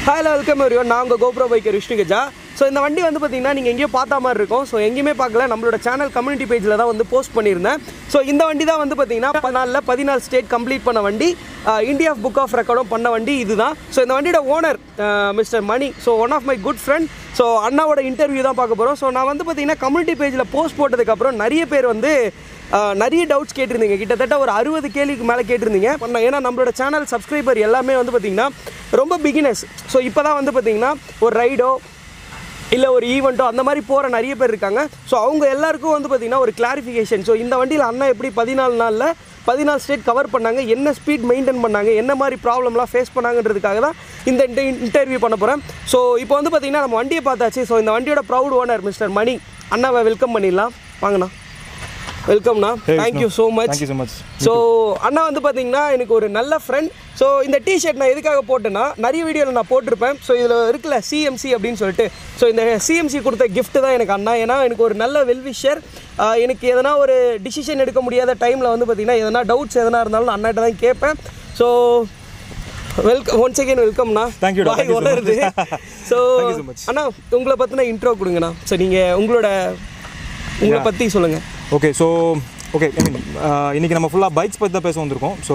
Hello welcome everyone நான் உங்கள் GoPro biker Vishnu Gaja so இந்த வண்டி வந்து பார்த்தீங்கன்னா நீங்கள் எங்கேயோ பார்த்த மாதிரி இருக்கும் ஸோ எங்கேயுமே பார்க்கல நம்மளோட சேனல் கம்யூனிட்டி பேஜில் தான் வந்து போஸ்ட் பண்ணியிருந்தேன் ஸோ இந்த வண்டி தான் வந்து பார்த்தீங்கன்னா பதினாலில் பதினாலு ஸ்டேட் கம்ப்ளீட் பண்ண வண்டி இந்தியா புக் ஆஃப் ரெக்கார்டும் பண்ண வண்டி இதுதான் ஸோ இந்த வண்டியோட owner mister Mani so one of my good friend so அண்ணாவோட இன்டர்வியூ தான் பார்க்க போகிறோம் ஸோ நான் வந்து பார்த்தீங்கன்னா கம்யூனிட்டி பேஜில் போஸ்ட் போட்டதுக்கப்புறம் நிறைய பேர் வந்து ஆஹ் நிறைய டவுட்ஸ் கேட்டிருந்தீங்க கிட்டத்தட்ட ஒரு அறுபது கேள்விக்கு மேலே கேட்டிருந்தீங்க பண்ண ஏன்னா நம்மளோட சேனல் சப்ஸ்கிரைபர் எல்லாமே வந்து பார்த்திங்கன்னா ரொம்ப பிகினர்ஸ் ஸோ இப்போ தான் வந்து பார்த்திங்கன்னா ஒரு ரைடோ இல்லை ஒரு ஈவெண்ட்டோ அந்த மாதிரி போகிற நிறைய பேர் இருக்காங்க ஸோ அவங்க எல்லாருக்கும் வந்து பார்த்திங்கன்னா ஒரு கிளாரிஃபிகேஷன் ஸோ இந்த வண்டியில் அண்ணா எப்படி பதினாலு நாளில் பதினாலு ஸ்டேட் கவர் பண்ணாங்க என்ன ஸ்பீட் மெயின்டைன் பண்ணாங்க என்ன மாதிரி ப்ராப்ளம்லாம் ஃபேஸ் பண்ணாங்கன்றதுக்காக தான் இந்த இன்டர்வியூ பண்ண போகிறேன் ஸோ இப்போ வந்து பார்த்திங்கன்னா நம்ம வண்டியை பார்த்தாச்சு ஸோ இந்த வண்டியோட ப்ரௌட் ஓனர் மிஸ்டர் மணி அண்ணாவை வெல்கம் பண்ணிடலாம் வாங்கண்ணா வெல்கம்ண்ணா thank you so much thank you so much so அண்ணா வந்து பார்த்தீங்கன்னா எனக்கு ஒரு நல்ல ஃப்ரெண்ட் ஸோ இந்த டிஷர்ட் நான் எதுக்காக போட்டேன்னா நிறைய வீடியோவில் நான் போட்டிருப்பேன் ஸோ இதில் இருக்குல்ல சிஎம்சி அப்படின்னு சொல்லிட்டு ஸோ இந்த சிஎம்சி கொடுத்த gift தான் எனக்கு அண்ணா ஏன்னா எனக்கு ஒரு நல்ல வெல்விஷர் எனக்கு எதனா ஒரு டிசிஷன் எடுக்க முடியாத டைமில் வந்து பார்த்தீங்கன்னா எதனா டவுட்ஸ் எதனா இருந்தாலும் அண்ணாட்ட தான் கேட்பேன் ஸோ வெல்கம் ஒன்ஸ் அகேன் வெல்கம்ண்ணா Thank you, டா. Thank you so much. வளருது so Thank you so much. அண்ணா உங்களை பற்றின இன்ட்ரோ கொடுங்கண்ணா ஸோ நீங்கள் உங்களோட உங்களை பற்றி சொல்லுங்கள் okay so okay I mean இன்றைக்கி நம்ம ஃபுல்லாக பைக்ஸ் பற்றி தான் பேச வந்திருக்கோம் ஸோ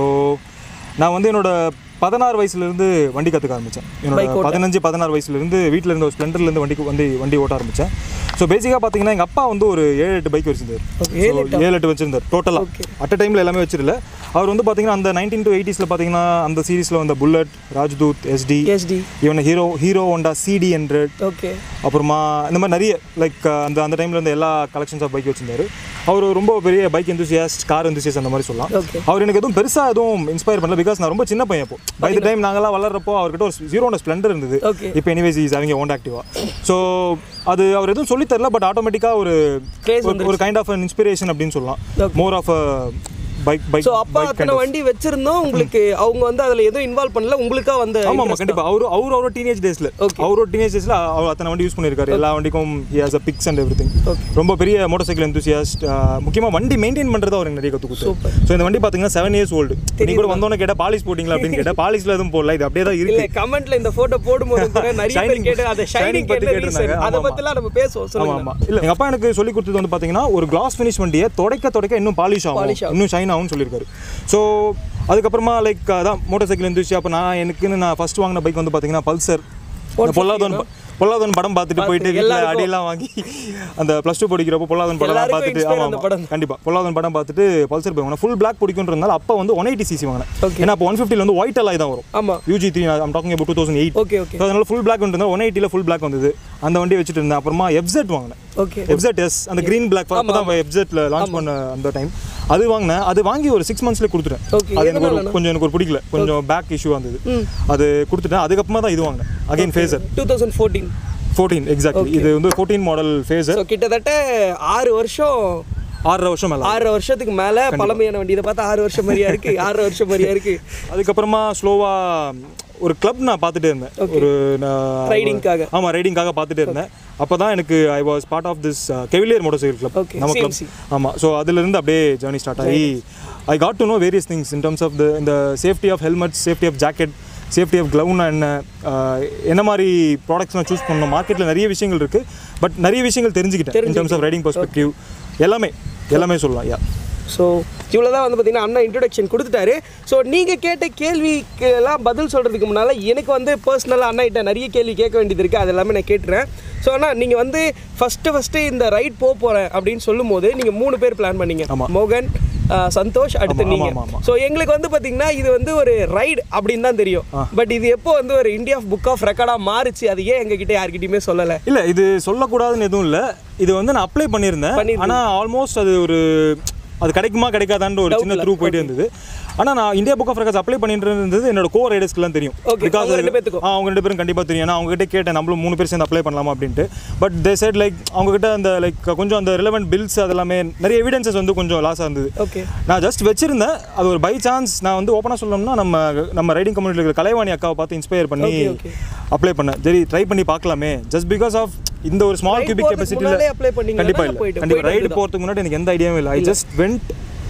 நான் வந்து என்னோட பதினாறு வயசுலேருந்து வண்டி கற்றுக்க ஆரம்பித்தேன் என்னோட பதினஞ்சு பதினாறு வயசுலேருந்து வீட்டில் இருந்த ஒரு ஸ்ப்ளெண்டர்லேருந்து வண்டி வண்டி வண்டி ஓட்ட ஆரம்பித்தேன் ஸோ பேசிக்காக பார்த்தீங்கன்னா எங்கள் அப்பா வந்து ஒரு ஏழு எட்டு பைக் வச்சிருந்தார் Okay, So, ஏழு எட்டு வச்சிருந்தார் டோட்டலாக அட் டைமில் எல்லாமே வச்சிருல அவர் வந்து பார்த்தீங்கன்னா அந்த நைன்டீன் டு எயிட்டிஸில் பார்த்தீங்கன்னா அந்த சீரிஸில் வந்த புல்லட் ராஜ்தூத் எஸ்டி எஸ்டி இவன் Hero Hero Honda CD hundred okay அப்புறமா இந்த மாதிரி நிறைய லைக் அந்த அந்த டைமில் இருந்த எல்லா கலெக்ஷன்ஸ் ஆஃப் பைக் வச்சிருந்தாரு அவர் ரொம்ப பெரிய பைக் enthusiast கார் enthusiast அந்த மாதிரி சொல்லலாம் Okay. அவர் எனக்கு எதுவும் பெருசாக எதுவும் இன்ஸ்பயர் பண்ணல பிகாஸ் நான் ரொம்ப சின்ன பையன் இப்போ பை த டைம் நாங்களாம் வளர்றப்போ அவர்கிட்ட ஒரு ஜீரோ ஹோண்டா ஸ்ப்ளெண்டர் இருந்தது Okay. இப்போ எனிவேஸ் இஸ் அவங்க ஹோண்டா ஆக்டிவா ஸோ அது அவர் எதுவும் சொல்லித் தரல பட் ஆட்டோமேட்டிக்காக ஒரு Craze ஒரு- ஒரு கைண்ட் ஆஃப் இன்ஸ்பிரேஷன் அப்படின்னு சொல்லலாம் more of bike bike so அப்பா அத்தனை வண்டி வச்சிருந்தோம் உங்களுக்கு அவங்க வந்து அதில் எதுவும் இன்வால்வ் பண்ணல உங்களுக்கா வந்து ஆமா ஆமா கண்டிப்பா அவரு அவர் அவரோட டீனேஜ் டேஸ்ல அவரோட டீனேஜ் டேஸ்ல அவர் அத்தனை வண்டி யூஸ் பண்ணிருக்காரு எல்லா வண்டிக்கும் he has a pics and everything ரொம்ப பெரிய மோட்டார் சைக்கிள் enthusiast முக்கியமா வண்டி மெயின்டைன் பண்றது அவருக்கு நிறைய கத்து கொடுத்தாரு ஸோ இந்த வண்டி பாத்தீங்கன்னா செவன் இயர்ஸ் ஓல்டு நீ கூட வந்தோன்னே கேட்டா பாலிஷ் போட்டிங்களா அப்படின்னு கேட்டா பாலிஷ்ல எதுவும் போடல இது அப்படியே தான் இல்ல இருக்கு கமெண்ட்ல இந்த போட்டோ போடும்போது கூட நிறைய பேர் Shining- கேட்டு அதை Shining ஷைனிங் பத்தி கேட்ட கேட்டிருந்தாங்க. ரீசன் அதை ஆமா, பத்திலாம் நம்ம பேசுவோம் ஆமா சொல்லுங்க ஆமா இல்ல எங்க அப்பா எனக்கு சொல்லி கொடுத்தது வந்து பாத்தீங்கன்னா ஒரு கிளாஸ் ஃபினிஷ் வண்டியை தொடக்க தொடக்க இன்னும் பாலிஷ் ஆகும் Polish ஆகும். இன்னும் ஷைன் ஆகும்னு சொல்லியிருக்காரு ஸோ அதுக்கப்புறமா லைக் அதான் மோட்டார் சைக்கிள் இருந்துச்சு அப்போ நான் எனக்குன்னு நான் ஃபர்ஸ்ட் வாங்கின பைக் வந்து பாத்தீங்கன்னா பல்சர் பொல்லாதவன் ப- பொல்லாதவன் படம் பார்த்துட்டு போயிட்டு வீட்டில் அடியெல்லாம் வாங்கி அந்த ப்ளஸ் டூ படிக்கிறப்போ பொல்லாதவன் படம் எல்லாருக்கும் பார்த்துட்டு inspire ஆமா அந்த ஆமா படம். கண்டிப்பா பொல்லாதவன் படம் பார்த்துட்டு பல்சர் பைக் வாங்கினேன் ஃபுல் பிளாக் பிடிக்குன்றதுனால அப்போ வந்து ஒன் எயிட்டி சிசி வாங்கினேன் Okay. ஏன்னா அப்போ ஒன் ஃபிஃப்டியில் வந்து ஒயிட் அலாய் தான் வரும் ஆமா UG three I'm talking about two thousand eight okay okay so அதனால ஃபுல் பிளாக் வந்து ஒன் எயிட்டியில் ஃபுல் பிளாக் வந்தது அந்த வண்டி வச்சுட்டு இருந்தேன் அப்புறமா எஃப்செட் வாங்கினேன் ஓகே எஃப்செட் எஸ் அந்த கிரீன் பிளாக் அப்போ தான் எஃப்செட்ல லான்ச் பண்ண அந்த டைம் அது வாங்கினேன் அது வாங்கி ஒரு சிக்ஸ் மந்த்ஸ்ல கொடுத்துட்டேன் Okay, அது எனக்கு ஒரு கொஞ்சம் எனக்கு ஒரு பிடிக்கல கொஞ்சம் பேக் இஷ்யூ வந்தது அது கொடுத்துட்டேன் அதுக்கப்புறமா தான் இது வாங்கினேன் again Fazer two thousand fourteen fourteen exactly இது வந்து ஃபோர்டீன் மாடல் ஃபேசர் ஸோ கிட்டத்தட்ட ஆறு வருஷம் ஆறரை வருஷம் மேலே ஆறரை வருஷத்துக்கு மேல பழமையான வண்டி இதை பார்த்தா ஆறு வருஷம் மாதிரியா இருக்கு ஆறரை வருஷம் மாதிரியா இருக்கு அதுக்கப்புறமா ஸ்லோவா ஒரு கிளப் நான் பார்த்துட்டே இருந்தேன் ஒரு ரைடிங்காக ஆமா ரைடிங்காக பார்த்துட்டே இருந்தேன் அப்போ தான் எனக்கு I was part of this Cavalier motor cycle club Okay, நம்ம கிளப் CMC. ஆமாம் ஸோ அதுலேருந்து அப்படியே ஜேர்னி ஸ்டார்ட் ஆகி I got to know various things in terms of the இந்த safety of helmet safety of jacket safety of க்ளவுனா என்ன ஆஹ் என்ன மாதிரி ப்ராடக்ட்ஸ்லாம் சூஸ் பண்ணணும் மார்க்கெட்டில் நிறைய விஷயங்கள் இருக்குது பட் நிறைய விஷயங்கள் தெரிஞ்சுக்கிட்டேன் in terms of riding perspective எல்லாமே எல்லாமே சொல்லலாம் யா ஸோ இவ்வளோ தான் வந்து பார்த்தீங்கன்னா அண்ணா இன்ட்ரொடக்ஷன் கொடுத்துட்டாரு ஸோ நீங்கள் கேட்ட கேள்விக்கெல்லாம் பதில் சொல்கிறதுக்கு முன்னால் எனக்கு வந்து பர்சனலாக அண்ணாகிட்ட நிறைய கேள்வி கேட்க வேண்டியது இருக்குது அது எல்லாமே நான் கேட்டுறேன் ஸோ அண்ணா நீங்கள் வந்து ஃபஸ்ட்டு ஃபஸ்ட்டு இந்த ரைட் போக போகிறேன் அப்படின்னு சொல்லும்போது நீங்கள் மூணு பேர் பிளான் பண்ணீங்க ஆமா. மோகன் ஆஹ், சந்தோஷ் அடுத்து ஆமா, நீங்க ஆமா, ஆமா. ஸோ எங்களுக்கு வந்து பார்த்தீங்கன்னா இது வந்து ஒரு ரைடு அப்படின்னு தான் தெரியும் பட் இது எப்போ வந்து ஒரு இந்தியா புக் ஆஃப் ரெக்கார்டாக மாறுச்சு அது ஏன் எங்ககிட்ட யார்கிட்டயுமே சொல்லலை இல்ல இது சொல்லக்கூடாதுன்னு எதுவும் இல்ல இது வந்து நான் அப்ளை பண்ணியிருந்தேன் பண்ணிருந்தீங்க. ஆனா ஆல்மோஸ்ட் அது ஒரு அது கிடைக்குமா கிடைக்காதான்ற ஒரு சின்ன த்ரூ போயிட்டே இருந்தது ஆனா நான் India book of records apply பண்ணிட்டு இருந்தது என்னோட கோ ரைடர்ஸ்க்குலாம் தெரியும் Okay, அவங்க ரெண்டு பேத்துக்கும். ஆ, அவங்க ரெண்டு பேரும் கண்டிப்பா தெரியும் நான் அவங்க கிட்ட கேட்டேன் நம்மளும் மூணு பேர் சேர்ந்து அப்ளை பண்ணலாமா அப்படின்ட்டு பட் தே சைட் லைக் அவங்க கிட்ட அந்த லைக் கொஞ்சம் அந்த ரிலவெண்ட் பில்ஸ் அதெல்லாமே நிறைய எவிடன்சஸ் வந்து கொஞ்சம் லாஸாக இருந்தது ஓகே நான் ஜஸ்ட் வச்சிருந்தேன் அது ஒரு பை சான்ஸ் நான் வந்து ஓப்பனாக சொல்லணும்னா நம்ம நம்ம ரைடிங் கம்யூனிட்டியில் இருக்கிற கலைவாணி அக்காவை பார்த்து இன்ஸ்பயர் பண்ணி Okay, okay. அப்ளை பண்ணேன் சரி ட்ரை பண்ணி பார்க்கலாமே ஜஸ்ட் பிகாஸ் ஆஃப் இந்த ஒரு ஸ்மால் Ride கியூபிக் போறதுக்கு முன்னாடியே apply கெப்பாசிட்டியில் பண்ணீங்களா? கண்டிப்பாக இல்லை போயிட்டு- கண்டிப்பாக போயிட்டு ரைடு போகிறதுக்கு முன்னாடி எனக்கு எந்த ஐடியாவும் இல்லை ஐ ஜஸ்ட் வெண்ட்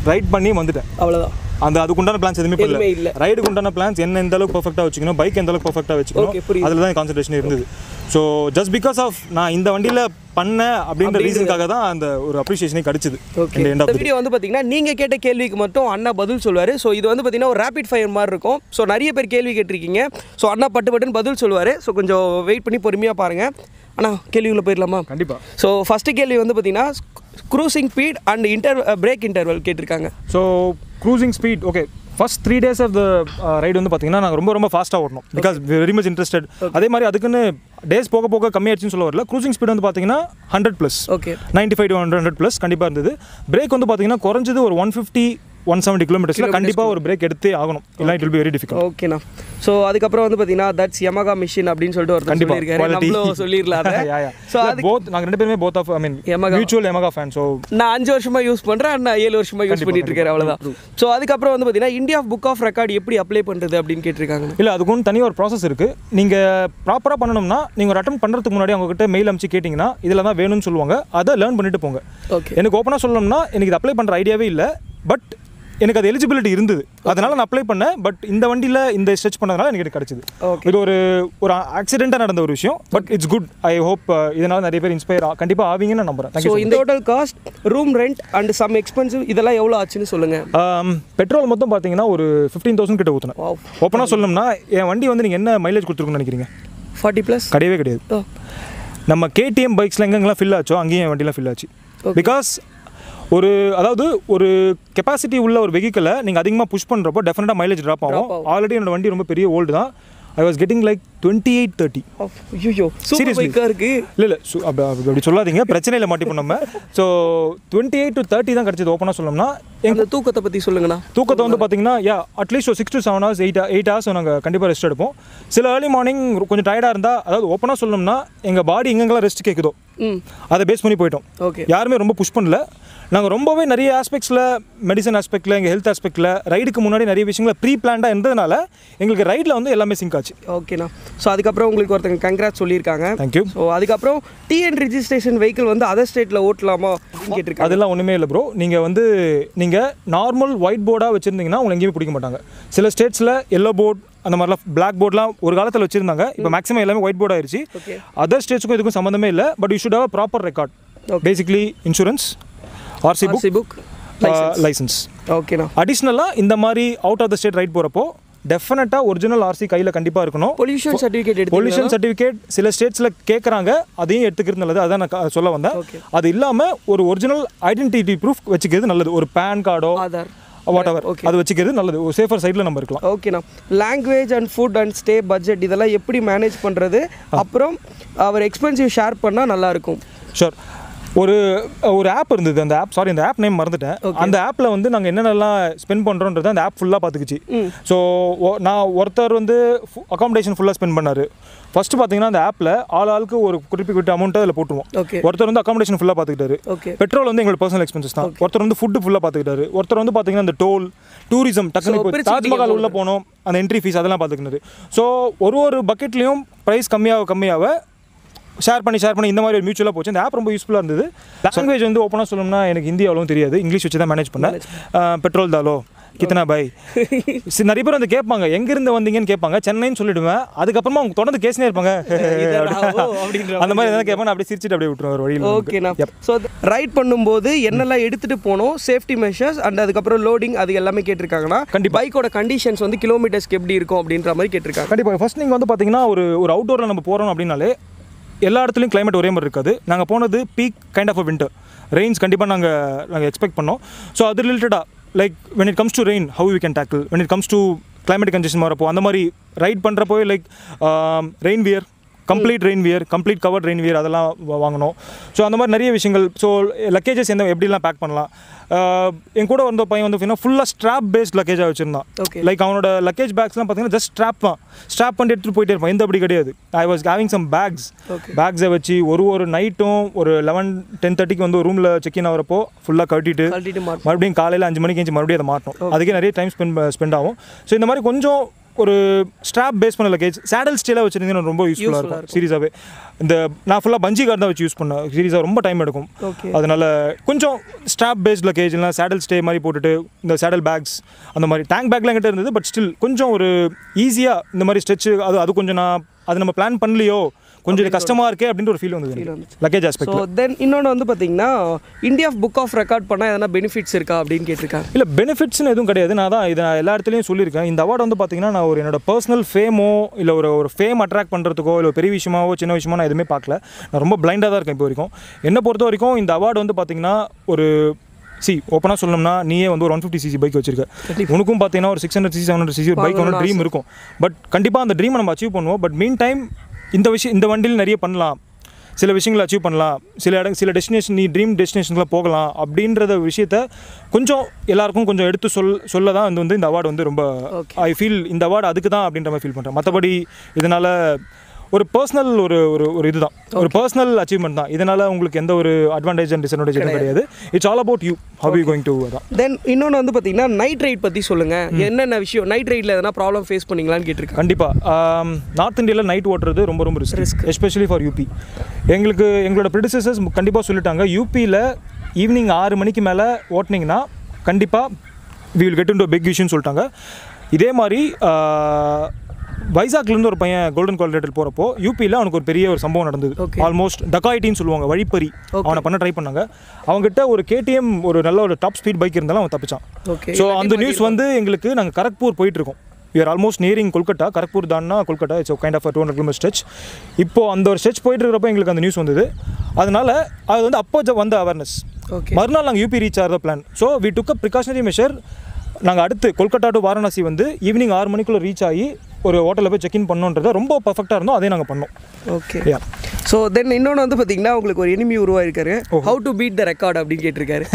ரைட் பண்ணி வந்துட்டேன் அவ்வளோதான் அந்த அதுக்குண்டான பிளான்ஸ் எதுவுமே எதுவுமே இல்ல. பண்ணல ரைடுக்கு உண்டான பிளான்ஸ் என்ன எந்த அளவுக்கு பர்ஃபெக்டாக வச்சுக்கணும் பைக் எந்த அளவுக்கு பர்ஃபெக்டாக Okay, வச்சுக்கணும் புரியுது. அதில் தான் கான்சன்ட்ரேஷன் இருந்தது ஸோ ஜஸ்ட் பிகாஸ் ஆஃப் நான் இந்த வண்டியில் பண்ணேன் அப்படின்ற ரீசனுக்காக தான் அந்த ஒரு அப்ரிஷியேஷனே கிடைச்சிது ஓகே இந்த எண்ட் இந்த ஆஃப் வீடியோ வந்து பார்த்தீங்கன்னா நீங்கள் கேட்ட கேள்விக்கு மட்டும் அண்ணா பதில் சொல்லுவார் ஸோ இது வந்து பார்த்தீங்கன்னா ஒரு ரேபிட் ஃபயர் மாதிரி இருக்கும் ஸோ நிறைய பேர் கேள்வி கேட்டிருக்கீங்க ஸோ அண்ணா பட்டு பட்டுன்னு பதில் சொல்லுவார் ஸோ கொஞ்சம் வெயிட் பண்ணி பொறுமையாக பாருங்கள் அண்ணா கேள்விக்குள்ளே போயிடலாமா கண்டிப்பாக ஸோ ஃபஸ்ட்டு கேள்வி வந்து பார்த்தீங்கன்னா cruising speed and inter break interval கேட்டிருக்காங்க so cruising speed okay first three days of the ride வந்து பார்த்தீங்கன்னா நாங்கள் ரொம்ப ரொம்ப ஃபாஸ்ட்டாக ஓடணும் பிகாஸ் வெரி மச் இன்ட்ரெஸ்டட் அதே மாதிரி அதுக்குன்னு டேஸ் போக போக கம்மியாச்சுன்னு சொல்ல வரல க்ரூசிங் ஸ்பீட் வந்து பார்த்தீங்கன்னா hundred plus okay ninety five to hundred hundred plus கண்டிப்பாக இருந்தது பிரேக் வந்து பார்த்தீங்கன்னா குறைஞ்சது ஒரு ஒன் ஃபிஃப்டி ஒன் செவன்ட்டி கிலோமீட்டர்ஸில் கண்டிப்பாக ஒரு பிரேக் எடுத்தே ஆகணும் இல்லை it will be very difficult ஓகேண்ணா ஸோ அதுக்கப்புறம் வந்து பார்த்தீங்கன்னா தட்ஸ் யமகா மிஷின் அப்படின்னு சொல்லிட்டு ஒருத்தர் கண்டிப்பா சொல்லியிருக்காரு quality. நம்மளும் சொல்லிடலாம் அதை Yeah, yeah. ஸோ இல்ல, அது both நாங்க ரெண்டு பேருமே both of I mean Yamaha. Mutual Yamaha fan so நான் அஞ்சு வருஷமா யூஸ் பண்றேன் நான் ஏழு வருஷமா யூஸ் பண்ணிட்டு இருக்கேன் அவ்வளவுதான் ஸோ அதுக்கப்புறம் வந்து பார்த்தீங்கன்னா இந்தியா புக் ஆஃப் ரெக்கார்ட் எப்படி அப்ளை பண்றது அப்படின்னு கேட்டிருக்காங்க இல்லை அதுக்கு ஒன்று தனியாக ஒரு ப்ராசஸ் இருக்குது நீங்கள் ப்ராப்பராக பண்ணணும்னா நீங்கள் ஒரு அட்டன் பண்ணுறதுக்கு முன்னாடி அவங்ககிட்ட மெயில் அனுப்பிச்சு கேட்டிங்கன்னா இதில் தான் வேணும்னு சொல்லுவாங்க அதை லேர்ன் பண்ணிட்டு போங்க ஓகே எனக்கு ஓப்பனாக சொல்லணும்னா எனக்கு இது அப்ளை பண்ணுற ஐடியாவே இல்லை பட் எனக்கு அது எலிஜிபிலிட்டி இருந்தது அதனால நான் அப்ளை பண்ணேன் பட் இந்த வண்டியில் இந்த ஸ்ட்ரெச் பண்ணதுனால எனக்கு இது கிடச்சிது Okay. இது ஒரு ஒரு ஆக்சிடென்ட்டாக நடந்த ஒரு விஷயம் but it's good I hope இதனால் நிறைய பேர் இன்ஸ்பயர் கண்டிப்பாக ஆவீங்கன்னு நான் நம்புறேன் ஸோ தேங்க்யூ இந்த total cost room rent and some expensive இதெல்லாம் எவ்வளோ ஆச்சுன்னு சொல்லுங்க பெட்ரோல் மொத்தம் பார்த்தீங்கன்னா ஒரு ஃபிஃப்டீன் தௌசண்ட் கிட்ட ஊற்றினேன் Wow. ஓப்பனாக சொல்லணும்னா என் வண்டி வந்து நீங்கள் என்ன மைலேஜ் கொடுத்துருக்குன்னு நினைக்கிறீங்க ஃபார்ட்டி ப்ளஸ் கிடையவே கிடையாது நம்ம கேடிஎம் பைக்ஸில் எங்கெங்கெல்லாம் ஃபில் ஆச்சோ அங்கேயும் என் வண்டிலாம் ஃபில் ஆச்சு பிகாஸ் ஒரு அதாவது ஒரு கெப்பாசிட்டி உள்ள ஒரு வெஹிக்கிளை நீங்கள் அதிகமாக புஷ் பண்ணுறப்போ டெஃபினட்டாக மைலேஜ் ட்ராப் ஆகும் ஆல்ரெடி என்னோட வண்டி ரொம்ப பெரிய ஓல்டு தான் I was getting like twenty eight thirty ஐயோ சூப்பர் Seriously. பைக்காக இருக்கு இல்லை இல்லை சு- அப்படி அப்படி அப்படி சொல்லாதீங்க பிரச்சனையில் மாட்டிப்போம் நம்ம so twenty eight to thirty தான் கிடச்சது ஓப்பனாக சொல்லணும்னா அந்த தூக்கத்தை பற்றி சொல்லுங்கண்ணா தூக்கத்தை வந்து பார்த்தீங்கன்னா யா அட்லீஸ்ட் ஒரு six to seven hours eight eight hours நாங்கள் கண்டிப்பாக ரெஸ்ட் எடுப்போம் சில ஏர்லி மார்னிங் கொஞ்சம் டயர்டாக இருந்தால் அதாவது ஓப்பனாக சொல்லணும்னா எங்கள் பாடி எங்கெங்கெல்லாம் ரெஸ்ட் கேட்குதோ ம் அதை பேஸ் பண்ணி போயிட்டோம் ஓகே யாருமே ரொம்ப புஷ் பண்ணல நாங்கள் ரொம்பவே நிறைய ஆஸ்பெக்ட்ஸில் மெடிசன் ஆஸ்பெக்டில் எங்கள் ஹெல்த் ஆஸ்பெக்டில் ரைடுக்கு முன்னாடி நிறைய விஷயங்களை ப்ரீ பிளான்டாக இருந்ததுனால எங்களுக்கு ரைடில் வந்து எல்லாமே சிங்க் ஆச்சு ஓகேண்ணா ஸோ அதுக்கப்புறம் உங்களுக்கு ஒருத்தங்க கங்க்ராட் சொல்லியிருக்காங்க தேங்க்யூ ஸோ அதுக்கப்புறம் டிஎன் ரிஜிஸ்ட்ரேஷன் வெஹிக்கிள் வந்து அதர் ஸ்டேட்டில் ஓட்டலாமா அப்படின்னு கேட்டிருக்காங்க அதெல்லாம் ஒன்றுமே இல்லை ப்ரோ நீங்கள் வந்து நீங்கள் நார்மல் ஒயிட் போர்டாக வச்சுருந்தீங்கன்னா உங்களை எங்கேயுமே பிடிக்க மாட்டாங்க சில ஸ்டேட்ஸில் எல்லோ போர்ட் அந்த மாதிரிலாம் பிளாக் போர்ட்லாம் ஒரு காலத்தில் வச்சுருந்தாங்க இப்போ மேக்ஸிமம் எல்லாமே ஒயிட் போர்ட் ஆயிருச்சு ஓகே அதர் ஸ்டேட்ஸுக்கும் இதுக்கும் சம்மந்தமே இல்லை but you should have proper record basically insurance RC book RC book licence ஓகேண்ணா அடிஷ்னலாக இந்த மாதிரி out of the state right போகிறப்போ டெஃபினட்டாக ஒரிஜினல் ஆர்சி கையில் கண்டிப்பாக இருக்கணும் பொல்யூஷன் சர்டிஃபிகேட் எடுத்து பொல்யூஷன் சர்டிஃபிகேட் சில ஸ்டேட்ஸில் கேட்குறாங்க அதையும் எடுத்துக்கிறது நல்லது அதான் நான் க- சொல்ல வந்தேன் Okay. அது இல்லாமல் ஒரு ஒரிஜினல் ஐடென்டிட்டி ப்ரூஃப் வச்சுக்கிறது நல்லது ஒரு பேன் கார்டோ ஆதார் வாட் எவர் அது வச்சுக்கிறது நல்லது ஒரு சேஃபர் சைடில் நம்ம இருக்கலாம் ஓகேண்ணா language and food and stay budget இதெல்லாம் எப்படி மேனேஜ் பண்ணுறது அப்புறம் அவர் எக்ஸ்பென்சிவ் ஷேர் பண்ணால் நல்லாயிருக்கும் ஷோர் ஒரு ஒரு ஆப் இருந்தது அந்த ஆப் சாரி அந்த ஆப் நேம் மறந்துட்டேன் அந்த ஆப்பில் வந்து நாங்கள் என்னென்னலாம் ஸ்பெண்ட் பண்ணுறோன்றதை அந்த ஆப் ஃபுல்லாக பார்த்துக்குச்சு ஸோ நான் ஒருத்தர் வந்து அகாமடேஷன் ஃபுல்லாக ஸ்பெண்ட் பண்ணார் ஃபர்ஸ்ட் பார்த்தீங்கன்னா அந்த ஆப்பில் ஆள் ஆளுக்கு ஒரு குறிப்பிட்ட அமௌண்ட்டை அதில் போட்டுருவோம் ஓகே ஒருத்தர் வந்து அகாமடேஷன் ஃபுல்லாக பார்த்துக்கிட்டாரு ஓகே பெட்ரோல் வந்து எங்களோட பர்சனல் எக்ஸ்பென்சஸ் தான் ஒருத்தர் வந்து ஃபுட்டு ஃபுல்லாக பார்த்துக்கிட்டாரு ஒருத்தர் வந்து பார்த்தீங்கன்னா இந்த டோல் டூரிசம் டக்குனு இப்போ பிரிச்சுக்கிட்டீங்க தாஜ்மஹால் உள்ள போனோம் அந்த என்ட்ரி ஃபீஸ் அதெல்லாம் பார்த்துக்கினாரு ஸோ ஒரு ஒரு பக்கெட்லேயும் ப்ரைஸ் கம்மியாக கம்மியாக ஷேர் பண்ணி ஷேர் பண்ணி இந்த மாதிரி ஒரு மியூச்சுவலாக போச்சு இந்த ஆப் ரொம்ப யூஸ்ஃபுல்லாக இருந்தது லாங்குவேஜ் வந்து ஓப்பனாக சொல்லணும்னா எனக்கு ஹிந்தி அவ்வளோ தெரியாது இங்கிலீஷ் வச்சு தான் மேனேஜ் பண்ணேன் பெட்ரோல் தாலோ கித்தனா பாய் சரி, நிறைய பேர் வந்து கேட்பாங்க எங்கேருந்து வந்தீங்கன்னு கேட்பாங்க சென்னைன்னு சொல்லிடுவேன் அதுக்கப்புறமா அவங்க தொடர்ந்து கேஸ்னே இருப்பாங்க அப்படின்ற அந்த மாதிரி எதாவது கேட்பாங்க அப்படியே சிரிச்சிட்டு அப்படியே விட்டுருவாங்க ஒரு வழியில் ஓகேண்ணா ஸோ ரைட் பண்ணும்போது என்னெல்லாம் எடுத்துகிட்டு போகணும் சேஃப்டி மெஷர்ஸ் அண்ட் அதுக்கப்புறம் லோடிங் அது எல்லாமே கேட்டிருக்காங்கன்னா கண்டிப்பா. பைக்கோட கண்டிஷன்ஸ் வந்து கிலோமீட்டர்ஸ்க்கு எப்படி இருக்கும் அப்படின்ற மாதிரி கேட்டிருக்காங்க கண்டிப்பாக ஃபர்ஸ்ட் நீங்கள் வந்து பார்த்தீங்கன்னா ஒரு ஒரு அவுட்டோரில் நம்ம போகிறோம் அப்படின்னாலே எல்லா இடத்துலையும் climate ஒரே மாதிரி இருக்காது நாங்கள் போனது peak kind of a winter rains கண்டிப்பாக நாங்கள் நாங்கள் எக்ஸ்பெக்ட் பண்ணோம் ஸோ அது ரிலேட்டடாக like when it comes to rain how we can tackle when it comes to climate condition வரப்போ அந்த மாதிரி ரைட் பண்ணுறப்போ like rain wear complete rain wear complete covered rain wear அதெல்லாம் வா- வாங்கணும் ஸோ அந்த மாதிரி நிறைய விஷயங்கள் ஸோ லக்கேஜஸ் எந்த எப்படிலாம் பேக் பண்ணலாம் ஆஹ் என் கூட வந்த பையன் வந்து பார்த்தீங்கன்னா ஃபுல்லாக ஸ்ட்ராப் பேஸ்ட் லக்கேஜாக வச்சுருந்தான் Okay. லைக் அவனோட லக்கேஜ் பேக்ஸ்லாம் பார்த்தீங்கன்னா ஜஸ்ட் ஸ்ட்ராப் தான் ஸ்ட்ராப் பண்ணி எடுத்துகிட்டு போயிட்டே இருப்பான் எந்த அப்படி கிடையாது I was having some bags Okay. பேக்ஸை வச்சு ஒரு ஒரு நைட்டும் ஒரு லெவன் டென் தேர்ட்டிக்கு வந்து ரூமில் செக்இன் ஆகிறப்போ ஃபுல்லாக கட்டிட்டு கழட்டிட்டு மாட்டோம் மறுபடியும் காலையில் அஞ்சு மணிக்கு எஞ்சி மறுபடியும் அதை மாட்டணும் அதுக்கே நிறைய டைம் ஸ்பெண்ட் ஸ்பெண்ட் ஆகும் ஸோ இந்த மாதிரி கொஞ்சம் ஒரு ஸ்ட்ராப் பேஸ் பண்ண லக்கேஜ் சேடல் ஸ்டேலாக வச்சுருந்தீங்கன்னா ரொம்ப யூஸ்ஃபுல்லாக இருக்கும் சீரியஸாகவே இந்த நான் ஃபுல்லாக பஞ்சி கார்டு தான் வச்சு யூஸ் பண்ணேன் சீரியஸாக ரொம்ப டைம் எடுக்கும் ஓகே அதனால கொஞ்சம் ஸ்ட்ராப் பேஸ்ட் லக்கேஜ் இல்லைனா சேடல் ஸ்டே மாதிரி போட்டுட்டு இந்த சேடல் பேக்ஸ் அந்த மாதிரி டேங்க் பேக்லாம் என்கிட்ட இருந்தது பட் ஸ்டில் கொஞ்சம் ஒரு ஈஸியாக இந்த மாதிரி ஸ்ட்ரெச் அது அது கொஞ்சம் நான் அது நம்ம பிளான் பண்ணலையோ கொஞ்சம் இது கஷ்டமாக இருக்கே அப்படின்ற ஒரு ஃபீல் வந்தது லக்கேஜ் ஸோ ஆஸ்பெக்ட் தென் இன்னொன்று வந்து பார்த்தீங்கன்னா இந்தியா புக் ஆஃப் ரெக்கார்ட் பண்ணால் எதனா பெனிஃபிட்ஸ் இருக்கா அப்படின்னு கேட்டிருக்காங்க இல்லை பெனிஃபிட்ஸ்னு எதுவும் கிடையாது நான் தான் இதை நான் எல்லா இடத்துலையும் சொல்லியிருக்கேன் இந்த அவார்டு வந்து பார்த்தீங்கன்னா நான் ஒரு என்னோட பர்சனல் ஃபேமோ இல்லை ஒரு ஒரு ஃபேம் அட்ராக்ட் பண்ணுறதுக்கோ இல்லை ஒரு பெரிய விஷயமாவோ சின்ன விஷயமோ நான் எதுவுமே பார்க்கல நான் ரொம்ப பிளைண்டாக தான் இருக்கேன் இப்போ வரைக்கும் என்னை பொறுத்த வரைக்கும் இந்த அவார்டு வந்து பார்த்தீங்கன்னா ஒரு சி ஓப்பனாக சொல்லணும்னா நீயே வந்து ஒரு ஒன் ஃபிஃப்டி சிசி பைக் வச்சிருக்க உனக்கும் பார்த்தீங்கன்னா ஒரு six hundred CC seven hundred CC ஒரு பைக் ஒன்று ட்ரீம் இருக்கும் பட் கண்டிப்பாக அந்த ட்ரீமை நம்ம அச்சீவ் பண்ணுவோம் பட் மீன் டைம் இந்த விஷயம் இந்த வண்டியில் நிறைய பண்ணலாம் சில விஷயங்களை அச்சீவ் பண்ணலாம் சில இடம் சில டெஸ்டினேஷன் நீ ட்ரீம் டெஸ்டினேஷனில் போகலாம் அப்படின்றத விஷயத்த கொஞ்சம் எல்லாருக்கும் கொஞ்சம் எடுத்து சொல் சொல்ல தான் இது வந்து இந்த அவார்டு வந்து ரொம்ப ஐ ஃபீல் இந்த அவார்டு அதுக்கு தான் அப்படின்ற மாதிரி ஃபீல் பண்ணுறேன் மற்றபடி இதனால் ஒரு பர்சனல் ஒரு ஒரு ஒரு இதுதான் ஒரு பர்சனல் அச்சீவ்மெண்ட் தான் இதனால் உங்களுக்கு எந்த ஒரு அட்வான்டேஜ் அண்ட் டிஸ்அட்வான்டேஜ் எதுவும் கிடையாது it's all about you how you going to அதான் தென் இன்னொன்று வந்து பார்த்தீங்கன்னா நைட் ரைட் பற்றி சொல்லுங்கள் என்னென்ன விஷயம் நைட் ரைடில் எதனா ப்ராப்ளம் ஃபேஸ் பண்ணீங்களான்னு கேட்டிருக்காங்க கண்டிப்பாக நார்த் இந்தியாவில் நைட் ஓட்டுறது ரொம்ப ரொம்ப ரிஸ்க் எஸ்பெஷலி ஃபார் யூபி எங்களுக்கு எங்களோட ப்ரிடிசஸர்ஸ் கண்டிப்பாக சொல்லிட்டாங்க யூபியில் ஈவினிங் ஆறு மணிக்கு மேலே ஓட்டுனீங்கன்னா கண்டிப்பாக we will get in big விஷயம்னு சொல்லிட்டாங்க இதே மாதிரி ஆஹ், வைசாக்லேருந்து ஒரு பையன் கோல்டன் குவாலிட்டேட்டர் போகிறப்போ யூபியில் அவனுக்கு ஒரு பெரிய ஒரு சம்பவம் நடந்தது Okay. ஆல்மோஸ்ட் டக்காயிட்டின்னு சொல்லுவாங்க வழிப்பறி அவனை பண்ண ட்ரை பண்ணாங்க அவங்ககிட்ட ஒரு கேடிஎம் ஒரு நல்ல ஒரு டாப் ஸ்பீட் பைக் இருந்தாலும் அவன் தப்பிச்சான் ஓகே ஸோ அந்த நியூஸ் வந்து எங்களுக்கு நாங்கள் கரக்பூர் போயிட்டு இருக்கோம் you are almost nearing Kolkata Kharagpur தான்னா Kolkata it's kind of two hundred kilometre stretch இப்போ அந்த ஒரு ஸ்ட்ரெச் போயிட்டு இருக்கிறப்ப எங்களுக்கு அந்த நியூஸ் வந்தது அதனால அது வந்து அப்போ ஜ- வந்த அவேர்னஸ் ஓகே மறுநாள் நாங்கள் யூபி ரீச் ஆகிற plan so we took a precautionary measure நாங்கள் அடுத்து கொல்கட்டா டு வாரணாசி வந்து ஈவினிங் ஆறு மணிக்குள்ளே ரீச் ஆகி ஒரு ஹோட்டலில் போய் செக்இன் பண்ணோன்றதை ரொம்ப பர்ஃபெக்டாக இருந்தோம் அதே நாங்கள் பண்ணோம் ஓகே யா ஸோ தென் இன்னொன்று வந்து பார்த்தீங்கன்னா உங்களுக்கு ஒரு எனிமி உருவாயிருக்காரு how to beat the record அப்படின்னு கேட்டிருக்காரு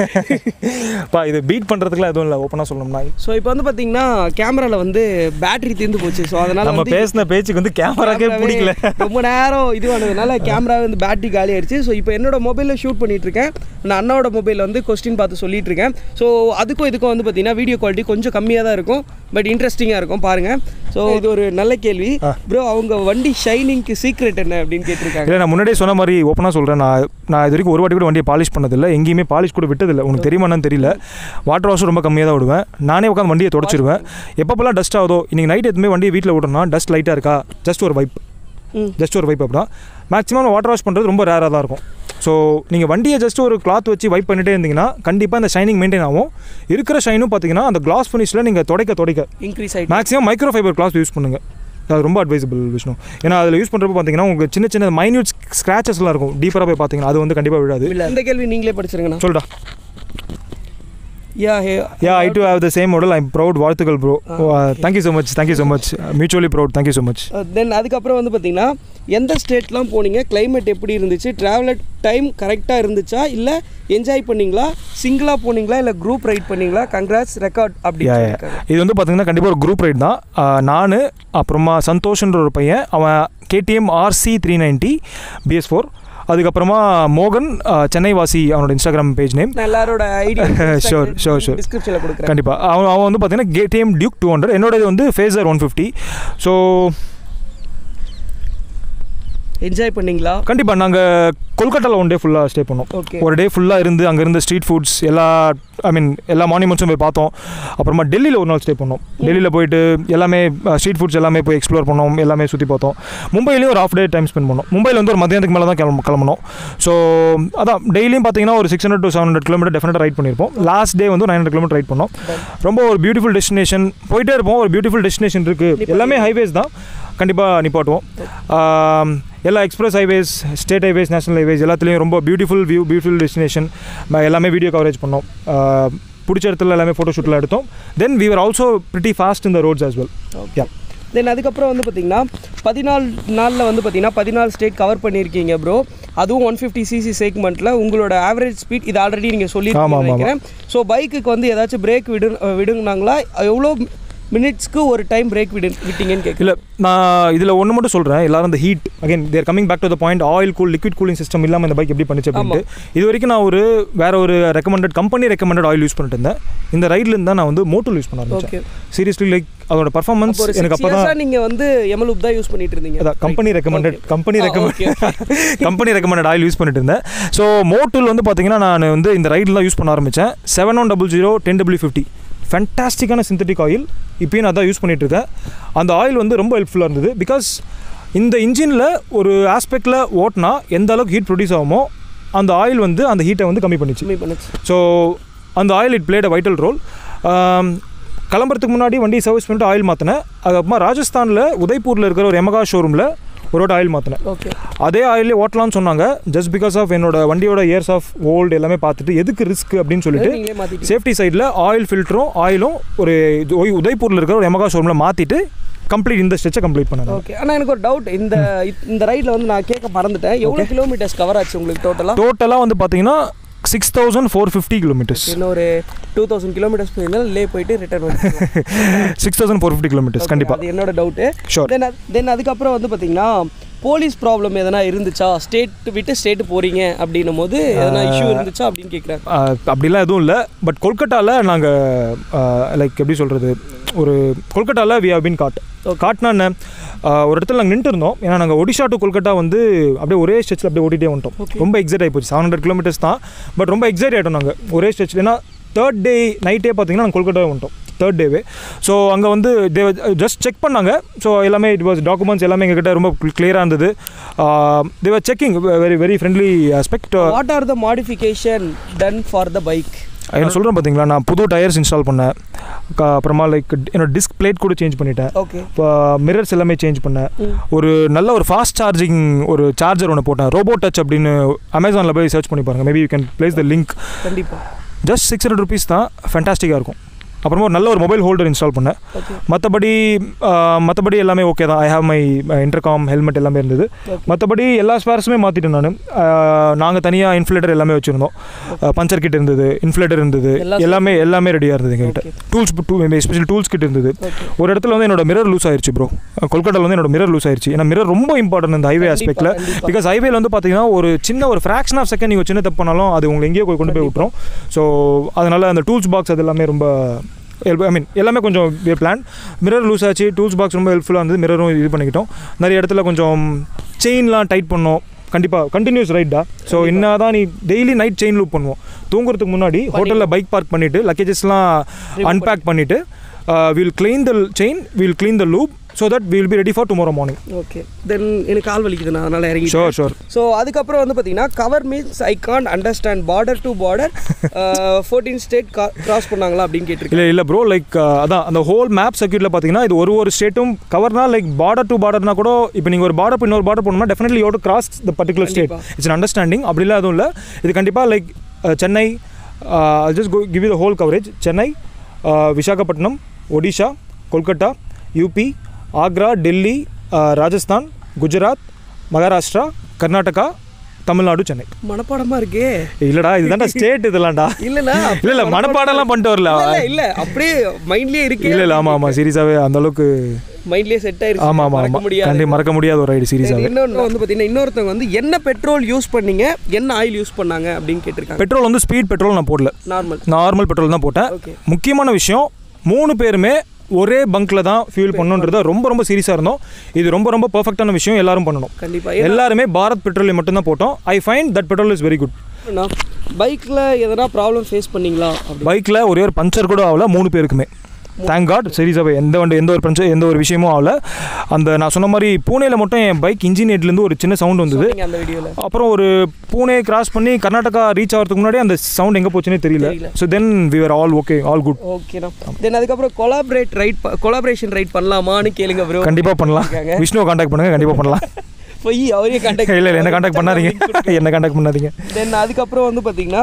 பா இது பீட் பண்ணுறதுக்குலாம் எதுவும் இல்லை ஓப்பனாக சொல்லணும்னா ஸோ இப்போ வந்து பார்த்தீங்கன்னா கேமராவில் வந்து பேட்டரி தீர்ந்து போச்சு ஸோ அதனால் நம்ம வந்து பேசின பேச்சுக்கு வந்து கேமராக்கே கேமராவே பிடிக்கல ரொம்ப நேரம் இதுவானதுனால கேமரா வந்து பேட்டரி காலி ஆயிடுச்சு ஸோ இப்போ என்னோட மொபைலில் ஷூட் பண்ணிட்டு இருக்கேன் நான் அண்ணாவோட மொபைலில் வந்து கொஸ்டின் பார்த்து சொல்லிட்டு இருக்கேன் ஸோ அதுக்கும் இதுக்கும் வந்து பார்த்தீங்கன்னா வீடியோ குவாலிட்டி கொஞ்சம் கம்மியாக தான் இருக்கும் பட் இன்ட்ரெஸ்டிங்காக இருக்கும் பாருங்க ஸோ இது ஒரு நல்ல கேள்வி ப்ரோ அவங்க வண்டி ஷைனிங்க்கு சீக்ரெட் என்ன அப்படின்னு கேட்டிருக்காங்க இல்லை நான் முன்னாடியே சொன்ன மாதிரி ஓப்பனாக சொல்கிறேன் நான் நான் இது வரைக்கும் ஒரு வாட்டி கூட வண்டியை பாலிஷ் பண்ணதில்லை எங்கேயுமே பாலிஷ் கூட விட்டதில்லை உனக்கு தெரியுமான்னு தெரியல வாட்டர் வாஷும் ரொம்ப கம்மியாக தான் விடுவேன் நானே உட்காந்து வண்டியை தொடச்சிருவேன் எப்பப்பெல்லாம் டஸ்ட் ஆகுதோ இன்றைக்கி நைட் எதுவுமே வண்டியை வீட்டில் விடணும்னா டஸ்ட் லைட்டாக இருக்கா ஜஸ்ட் ஒரு வைப் ம். ஜஸ்ட் ஒரு வைப் அப்படின்னா மேக்ஸிமம் வாட்டர் வாஷ் பண்ணுறது ரொம்ப ரேராக தான் இருக்கும் ஸோ நீங்கள் வண்டியை ஜஸ்ட் ஒரு கிளாத் வச்சு வைப் பண்ணிட்டே இருந்தீங்கன்னா கண்டிப்பாக இந்த ஷைனிங் மெயின்டைன் ஆகும் இருக்கிற ஷைனும் பார்த்தீங்கன்னா அந்த கிளாஸ் ஃபினிஷில் நீங்கள் துடைக்க துடைக்க இன்க்ரீஸ் ஆகிட்டு maximum micro fibre cloth use பண்ணுங்கள் அது ரொம்ப அட்வைசபிள் விஷ்ணு ஏன்னா அதில் யூஸ் பண்ணுறப்ப பார்த்தீங்கன்னா உங்களுக்கு சின்ன சின்ன மைன்யூட் ஸ்க்ராச்சஸ்லாம் இருக்கும் டீப்பராக போய் பார்த்தீங்கன்னா அது வந்து கண்டிப்பாக விடாது இல்லை இந்த கேள்வி நீங்களே படிச்சிருங்கண்ணா சொல்டா yeah hey yeah I too have the same model I'm proud வாழ்த்துக்கள் bro thank you so much thank you so much mutually proud thank you so much then அதுக்கப்புறம் வந்து பார்த்தீங்கன்னா எந்த ஸ்டேட்லாம் போனீங்க climate எப்படி இருந்துச்சு ட்ராவலர் டைம் கரெக்டாக இருந்துச்சா இல்லை என்ஜாய் பண்ணீங்களா சிங்கிளாக போனீங்களா இல்லை குரூப் ரைட் பண்ணீங்களா கங்க்ராட்ஸ் ரெக்கார்ட் அப்படி யா யா இது வந்து பார்த்தீங்கன்னா கண்டிப்பாக ஒரு குரூப் ரைட் தான் நான் அப்புறமா சந்தோஷ்ன்ற ஒரு பையன் அவன் KTM RC three ninety BS four அதுக்கப்புறமா மோகன் ஆஹ், சென்னை வாசி அவனோட இன்ஸ்டாகிராம் பேஜ் நேம் நான் எல்லாரோட ஐடி Sure, sure, sure. டிஸ்கிரிப்ஷனில் கொடுக்குறேன் கண்டிப்பாக அவன் அவன் வந்து பார்த்தீங்கன்னா கேடிஎம் டியூக் டூ ஹண்ட்ரட் என்னோட இது வந்து Fazer one fifty so enjoy பண்ணீங்களா கண்டிப்பாக நாங்கள் கொல்கட்டாவில் ஒன் டே ஃபுல்லாக ஸ்டே பண்ணோம் ஓகே ஒரு டே ஃபுல்லாக இருந்து அங்கே இருந்த ஸ்ட்ரீட் ஃபுட்ஸ் எல்லா ஐ மீன் எல்லா மானியூமெண்ட்ஸும் போய் பார்த்தோம் அப்புறமா டெல்லியில் ஒரு நாள் ஸ்டே பண்ணோம் டெல்லியில் போயிட்டு எல்லாமே ஸ்ட்ரீட் ஃபுட்ஸ் எல்லாமே போய் எக்ஸ்ப்ளோர் பண்ணோம் எல்லாமே சுற்றி பார்த்தோம் மும்பையிலையும் ஒரு ஆஃப் டே டைம் ஸ்பெண்ட் பண்ணோம் மும்பையில் வந்து ஒரு மதியானத்துக்கு மேலே தான் கிளம்ப கிளம்பணும் ஸோ அதான் டெய்லியும் பார்த்தீங்கன்னா ஒரு six hundred to seven hundred kilometre டெஃபினட்டாக ரைட் பண்ணியிருப்போம் லாஸ்ட் டே வந்து நைன் ஹண்ட்ரட் கிலோமீட்டர் ரைட் பண்ணோம் ரொம்ப ஒரு பியூட்டிஃபுல் டெஸ்டினேஷன் போயிட்டே இருப்போம் ஒரு பியூட்டிஃபுல் டெஸ்டினேஷன் இருக்குது எல்லாமே ஹைவேஸ் தான் கண்டிப்பாக நிப்பாட்டுவோம் ஆம், எல்லா express highways state highways national highways எல்லாத்துலேயும் ரொம்ப பியூட்டிஃபுல் வியூ பியூட்டிஃபுல் டெஸ்டினேஷன் எல்லாமே வீடியோ கவரேஜ் பண்ணோம் ஆ, பிடிச்ச இடத்துல எல்லாமே ஃபோட்டோ ஷூட்லாம் எடுத்தோம் then we were also pretty fast in the roads as well yeah then அதுக்கப்புறம் வந்து பார்த்தீங்கன்னா பதினாலு நாளில் வந்து பார்த்தீங்கன்னா பதினாலு ஸ்டேட் கவர் பண்ணியிருக்கீங்க ப்ரோ அதுவும் ஒன் ஃபிஃப்டி சிசி செக்மெண்ட்டில் உங்களோட ஆவரேஜ் ஸ்பீட் இது ஆல்ரெடி நீங்கள் ஆமா, சொல்லியிருக்கீங்க ஆமா, நினைக்கிறேன் ஸோ பைக்குக்கு வந்து ஏதாச்சும் பிரேக் விடு விடுங்கனாங்களா எவ்வளோ மினிட்ஸ்க்கு ஒரு டைம் பிரேக் விடு விட்டீங்கன்னு கேட்கல இல்லை நான் இதில் ஒன்று மட்டும் சொல்கிறேன் எல்லாரும் இந்த heat again there coming back to the point oil cool liquid cooling system இல்லாமல் இந்த பைக் எப்படி பண்ணுச்சு அப்படின்ட்டு இது வரைக்கும் நான் ஒரு வேற ஒரு recommended company recommended oil use பண்ணிட்டு இருந்தேன் இந்த ரைட்லேருந்து தான் நான் வந்து மோட்டல் யூஸ் பண்ண ஆரம்பிச்சேன் சீரியஸ்லி லைக் அதோட பர்ஃபார்மன்ஸ் ஒரு எனக்கு சிக்ஸ் அப்போ தான் இயர்ஸாக நீங்கள் வந்து எமலூப் தான் யூஸ் பண்ணிட்டு இருந்தீங்க அதான் company recommended company Ah, recommend okay, company recommended oil use பண்ணிட்டு இருந்தேன் ஸோ மோட்டூல் வந்து பார்த்தீங்கன்னா நான் வந்து இந்த ரைடில் தான் யூஸ் பண்ண ஆரம்பித்தேன் seven one double zero ten W fifty ஃபேண்டாஸ்டிக்கான சிந்தட்டிக் ஆயில் இப்பயும் நான் அதான் யூஸ் பண்ணிட்டு இருக்கேன் அந்த ஆயில் வந்து ரொம்ப ஹெல்ப்ஃபுல்லாக இருந்தது பிகாஸ் இந்த இன்ஜினில் ஒரு ஆஸ்பெக்டில் ஓட்டினா எந்த அளவுக்கு ஹீட் ப்ரொடியூஸ் ஆகுமோ அந்த ஆயில் வந்து அந்த ஹீட்டை வந்து கம்மி பண்ணிச்சு கம்மி பண்ணுச்சு ஸோ அந்த oil it played a vital role கிளம்புறதுக்கு முன்னாடி வண்டி சர்வீஸ் பண்ணிட்டு ஆயில் மாற்றினேன் அதுக்கப்புறமா ராஜஸ்தானில் உதய்பூரில் இருக்கிற ஒரு எமகா ஷோரூமில் ஒரு வாட்டி ஆயில் மாற்றினேன் ஓகே அதே ஆயிலே ஓட்டலாம்னு சொன்னாங்க ஜஸ்ட் பிகாஸ் ஆஃப் என்னோட வண்டியோட இயர்ஸ் ஆஃப் ஓல்டு எல்லாமே பார்த்துட்டு எதுக்கு ரிஸ்க் அப்படின்னு சொல்லிட்டு நீங்களே மாற்றிட்டு சேஃப்டி சைடில் ஆயில் ஃபில்டரும் ஆயிலும் ஒரு இது ஒய்- உதய்பூரில் இருக்கிற ஒரு எமகா ஷோரூமில் மாற்றிட்டு கம்ப்ளீட் இந்த ஸ்ட்ரெச்சை கம்ப்ளீட் பண்ணேன் ஓகே ஆனால் எனக்கு ஒரு டவுட் இந்த இந்த ரைடில் வந்து நான் கேட்க மறந்துட்டேன் எவ்வளோ கிலோமீட்டர்ஸ் கவர் ஆச்சு உங்களுக்கு டோட்டலாக டோட்டலாக வந்து பார்த்தீங்கன்னா six thousand four fifty kilometres இன்னும் ஒரு டூ தௌசண்ட் கிலோமீட்டர்ஸ் போயிருந்தால் லே போயிட்டு ரிட்டர்ன் வந்து six thousand four fifty kilometres கண்டிப்பாக அது என்னோட டவுட்டு Sure. தென் தென் அதுக்கப்புறம் வந்து பார்த்தீங்கன்னா போலீஸ் ப்ராப்ளம் எதனா இருந்துச்சா ஸ்டேட் விட்டு ஸ்டேட் போறீங்க அப்படின்னும் போது எதனா இஷ்யூ இருந்துச்சா அப்படின்னு கேட்குறேன் ஆஹ் அப்படிலாம் எதுவும் இல்லை பட் கொல்கட்டாவில் நாங்கள் லைக் எப்படி சொல்கிறது ஒரு கொல்கட்டாவில் வி ஹவ் பின் காட் காட்னா என்ன ஆஹ் ஒரு இடத்துல நாங்கள் நின்று இருந்தோம் ஏன்னா நாங்கள் ஒடிஷா டு கொல்கட்டா வந்து அப்படியே ஒரே ஸ்டெச்சில் அப்படியே ஓட்டிகிட்டே வந்துட்டோம் ரொம்ப எக்ஸைட் ஆகி போச்சு செவன் ஹண்ட்ரட் கிலோமீட்டர்ஸ் தான் பட் ரொம்ப எக்ஸைட் ஆகிட்டோம் நாங்கள் ஒரே ஸ்டெச்சில் ஏன்னா தேர்ட் டே நைட்டே பார்த்தீங்கன்னா நாங்கள் கொல்கட்டா வந்துட்டோம் தேர்ட் டேவே ஸோ அங்கே வந்து தே ஜஸ்ட் செக் பண்ணாங்க ஸோ எல்லாமே இட் வாஸ் டாக்குமெண்ட்ஸ் எல்லாமே எங்ககிட்ட ரொம்ப கிளியராக இருந்தது they were checking very very friendly aspect what are the modification done for the bike என்ன சொல்கிறேன் பார்த்தீங்களா நான் புது டயர்ஸ் இன்ஸ்டால் பண்ணேன் க- அப்புறமா லைக் என்னோட டிஸ்க் பிளேட் கூட சேஞ்ச் பண்ணிட்டேன் ஓகே இப்போ மிரர்ஸ் எல்லாமே சேஞ்ச் பண்ணேன் ஒரு நல்ல ஒரு ஃபாஸ்ட் சார்ஜிங் ஒரு சார்ஜர் ஒன்று போட்டேன் ரோபோ டச் அப்படின்னு அமேசானில் போய் சர்ச் பண்ணி பாருங்கள் maybe you can place the link கண்டிப்பாக ஜஸ்ட் சிக்ஸ் ஹண்ட்ரட் ருபீஸ் தான் ஃபேண்டாஸ்டிக்காக இருக்கும் அப்புறமா ஒரு நல்ல ஒரு மொபைல் ஹோல்டர் இன்ஸ்டால் பண்ணேன் ஓகே மற்றபடி மற்றபடி எல்லாமே ஓகே தான் I have my intercom helmet எல்லாமே இருந்தது Okay. மற்றபடி எல்லா ஸ்பேர்ஸுமே மாற்றிட்டேன் நான் நாங்கள் தனியாக இன்ஃப்ளேட்டர் எல்லாமே வச்சுருந்தோம் பஞ்சர் கிட் இருந்தது இன்ஃப்ளேட்டர் இருந்தது எல்லாம் எல்லாமே எல்லாமே ரெடியாக இருந்தது எங்ககிட்ட Okay. Tools special tools kit இருந்தது ஓகே ஒரு இடத்துல வந்து என்னோட மிரர் லூஸ் ஆயிருச்சு ப்ரோ கொல்கட்டாவில் வந்து என்னோட மிரர் லூஸ் ஆயிருச்சு ஏன்னா மிரர் ரொம்ப இம்பார்ட்டன்ட் இந்த ஹைவே கண்டிப்பா, ஆஸ்பெக்ட்டில் கண்டிப்பா. பிகாஸ் ஹைவேல வந்து பார்த்தீங்கன்னா ஒரு சின்ன ஒரு ஃப்ராக்ஷன் ஆஃப் செகண்ட் நீங்கள் சின்ன தப்பு பண்ணாலும் அது உங்களை எங்கேயோ கொண்டு போய் விட்டுரும் ஸோ அதனால அந்த டூல்ஸ் பாக்ஸ் அது எல்லாமே ரொம்ப ஐ மீன் எல்லாமே கொஞ்சம் பிளான் மிரர் லூஸ் ஆச்சு டூல்ஸ் பாக்ஸ் ரொம்ப ஹெல்ப்ஃபுல்லாக இருந்தது மிரரும் இது பண்ணிக்கிட்டோம் நிறைய இடத்துல கொஞ்சம் செயின்லாம் டைட் பண்ணோம் கண்டிப்பாக கண்டினியூஸ் ரைட்டா ஸோ என்ன தான் நீ டெய்லி நைட் செயின் லூப் பண்ணுவோம் தூங்குறதுக்கு முன்னாடி ஹோட்டலில் பைக் பார்க் பண்ணிவிட்டு லக்கேஜஸ்லாம் அன்பேக் பண்ணிவிட்டு will clean the chain will clean the lube so that will be ready for tomorrow morning okay then எனக்கு கால் வலிக்குது நான் அதனால் இறங்கி ஷோர் ஷோர் ஸோ அதுக்கப்புறம் வந்து பார்த்தீங்கன்னா cover means I can't understand border to border fourteen state cross பண்ணாங்களா அப்படின்னு கேட்டிருக்கேன் இல்லை இல்லை ப்ரோ லைக் அதான் அந்த ஹோல் மேப் சர்க்கியூட்டில் பார்த்தீங்கன்னா இது ஒரு ஒரு ஸ்டேட்டும் கவர்னா லைக் பார்டர் டு பார்டர்னா கூட இப்போ நீங்கள் ஒரு பார்டர் இன்னொரு பார்டர் போகணும்னா definitely you'd cross the particular state கண்டிப்பா. இட்ஸ் அண்டர்ஸ்டாண்டிங் அப்படிலாம் எதுவும் இல்லை இது கண்டிப்பாக like Chennai just give you the whole coverage Chennai uh, Visakhapatnam Odisha Kolkata UP Agra Delhi uh, Rajasthan Gujarat Maharashtra Karnataka Tamil Nadu Chennai மனப்பாடமா இருக்கே இல்லைடா இதுதான்டா ஸ்டேட் இதெல்லாம்டா இல்லைண்ணா இல்லை இல்லை மனப்பாடம்லாம் பண்ணிட்டு வரல இல்ல இல்ல அப்படியே மைண்ட்லயே இருக்கு இல்லை இல்லை ஆமாம் ஆமாம் சீரியஸாகவே அந்த அளவுக்கு மைண்ட்லயே செட் ஆயிருச்சு ஆமாம் ஆமாம் மறக்க ஆமாம் முடியாது கண்டி மறக்க முடியாத ஒரு ரைடு சீரியஸாகவே இன்னொன்று வந்து பார்த்தீங்கன்னா இன்னொருத்தவங்க வந்து என்ன பெட்ரோல் யூஸ் பண்ணீங்க என்ன ஆயில் யூஸ் பண்ணாங்க அப்படின்னு கேட்டிருக்காங்க பெட்ரோல் வந்து ஸ்பீட் பெட்ரோல் நான் போடல நார்மல் நார்மல் பெட்ரோல் தான் போட்டேன் ஓகே முக்கியமான விஷயம் மூணு பேருமே ஒரே பங்க்கில் தான் ஃபியூல் பண்ணணுன்றத ரொம்ப ரொம்ப சீரியஸாக இருந்தோம் இது ரொம்ப ரொம்ப பர்ஃபெக்டான விஷயம் எல்லாரும் பண்ணணும் கண்டிப்பா எல்லாருமே பாரத் பெட்ரோலியம் மட்டும்தான் போட்டோம் I find that petrol is very good ஏன்னா பைக்கில் எதனா ப்ராப்ளம் ஃபேஸ் பண்ணீங்களா அப்படி பைக்கில் ஒரே ஒரு பஞ்சர் கூட ஆகல மூணு பேருக்குமே தேங்க் காட் சீரியஸாகவே எந்த வண்டி எந்த ஒரு பஞ்சர் எந்த ஒரு விஷயமும் ஆகல அந்த நான் சொன்ன மாதிரி பூனேல மட்டும் என் பைக் இன்ஜின் ஹெட்லேருந்து ஒரு சின்ன சவுண்ட் வந்தது சொன்னீங்க அந்த வீடியோவில் அப்புறம் ஒரு பூனே கிராஸ் பண்ணி கர்நாடகா ரீச் ஆகிறதுக்கு முன்னாடி அந்த சவுண்ட் எங்கே போச்சுன்னே தெரியல தெரியல. So then we are all okay all good ஓகேண்ணா தென் அதுக்கப்புறம் கொலாபரேட் ரைட் கொலாபரேஷன் ரைட் பண்ணலாமான்னு கேளுங்க ப்ரோ கண்டிப்பாக பண்ணலாம் விஷ்ணுவை காண்டாக்ட் பண்ணுங்க கண்டிப்பாக பண்ணலாம் போய் அவரே கான்டாக்ட் இல்லை இல்லை என்ன காண்டாக்ட் பண்ணாதீங்க என்ன காண்டாக்ட் பண்ணாதீங்க தென் அதுக்கப்புறம் வந்து பார்த்தீங்கன்னா